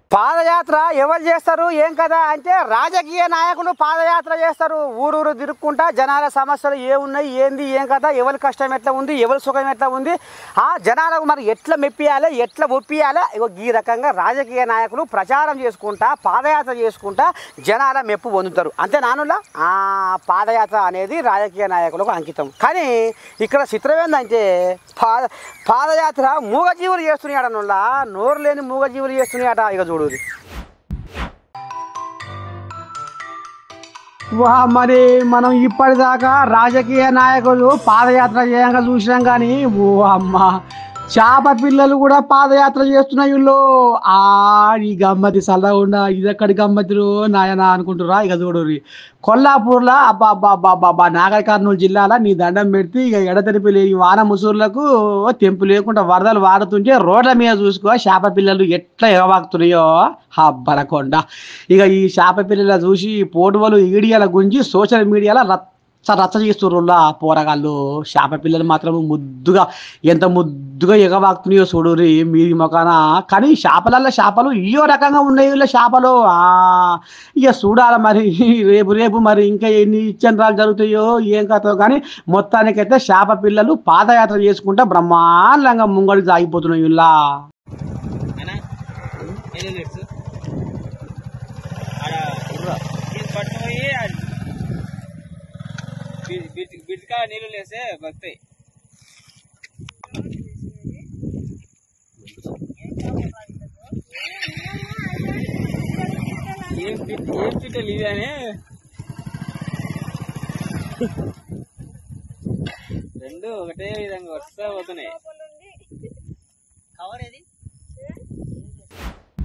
పాదయాత్ర ఎవరు చేస్తారు ఏం కదా అంటే రాజకీయ నాయకులు పాదయాత్ర చేస్తారు ఊరూరు తిరుక్కుంటా జనాల సమస్యలు ఏమున్నాయి ఏంది ఏం కదా ఎవరి కష్టం ఎట్లా ఉంది ఎవరి సుఖం ఎట్లా ఉంది ఆ జనాలకు మరి ఎట్లా మెప్పియాలి ఎట్లా ఒప్పియాలి ఇగో ఈ రకంగా రాజకీయ నాయకులు ప్రచారం చేసుకుంటా పాదయాత్ర చేసుకుంటా జనాల మెప్పు పొందుతారు అంతే నానులా ఆ పాదయాత్ర అనేది రాజకీయ నాయకులకు అంకితం కానీ ఇక్కడ చిత్రం ఏంటంటే పాద పాదయాత్ర మూగజీవులు చేస్తున్నాయట నుల్లా నోరు లేని మూగజీవులు చేస్తున్నాయట ఇక చూడు వా మరి మనం ఇప్పటిదాకా రాజకీయ నాయకులు పాదయాత్ర చేయంగా చూసినాం కానీ ఓ అమ్మ చేప పిల్లలు కూడా పాదయాత్ర చేస్తున్నాయి వీళ్ళు ఆ ఈ గమ్మతి సల్లగుండా ఇది ఎక్కడి గమ్మతిరు నాయన అనుకుంటురా ఇక చూడు కొల్లాపూర్లో అబ్బా అబ్బా అబ్బా అబ్బా అబ్బా నాగర్ కర్నూలు జిల్లాలో నీ దండం పెడితే ఇక ఎడతెరిపి లేని వాన ముసూర్లకు తెంపు లేకుండా వరదలు వాడుతుంటే రోడ్ల మీద చూసుకో చేప పిల్లలు ఎట్లా ఎగవాకుతున్నాయో అబ్బరకొండ ఇక ఈ చేప పిల్లల చూసి పోటువలు ఈడియాల గురించి సోషల్ మీడియాలో రచ్చ రచ్చ చేస్తుర్రులా పోరగాళ్ళు చేప పిల్లలు మాత్రం ముద్దుగా ఎంత ముద్దుగా ఎగవాకుతున్నాయో చూడురి మీది మొకాన కానీ చేపలల్లో చేపలు ఇయో రకంగా ఉన్నాయి వీళ్ళ చేపలు ఆ, ఇక చూడాలి మరి రేపు రేపు మరి ఇంకా ఎన్ని ఇచ్చంద్రాలు జరుగుతాయో ఏం కథో కానీ మొత్తానికైతే చేప పిల్లలు పాదయాత్ర చేసుకుంటా బ్రహ్మాండంగా ముంగడి సాగిపోతున్నాయి వీళ్ళ అన్నా ఎన్ని లీటర్స్ ఆడ ఇది పట్టుకుపోయి బిడ్కా నీళ్ళు లేస్తే బతాయి ఏం పిట్ ఏం పిట్టలు ఇవి అని రెండు ఒకటే విధంగా వస్తా పోతున్నాయి కవర్ ఏది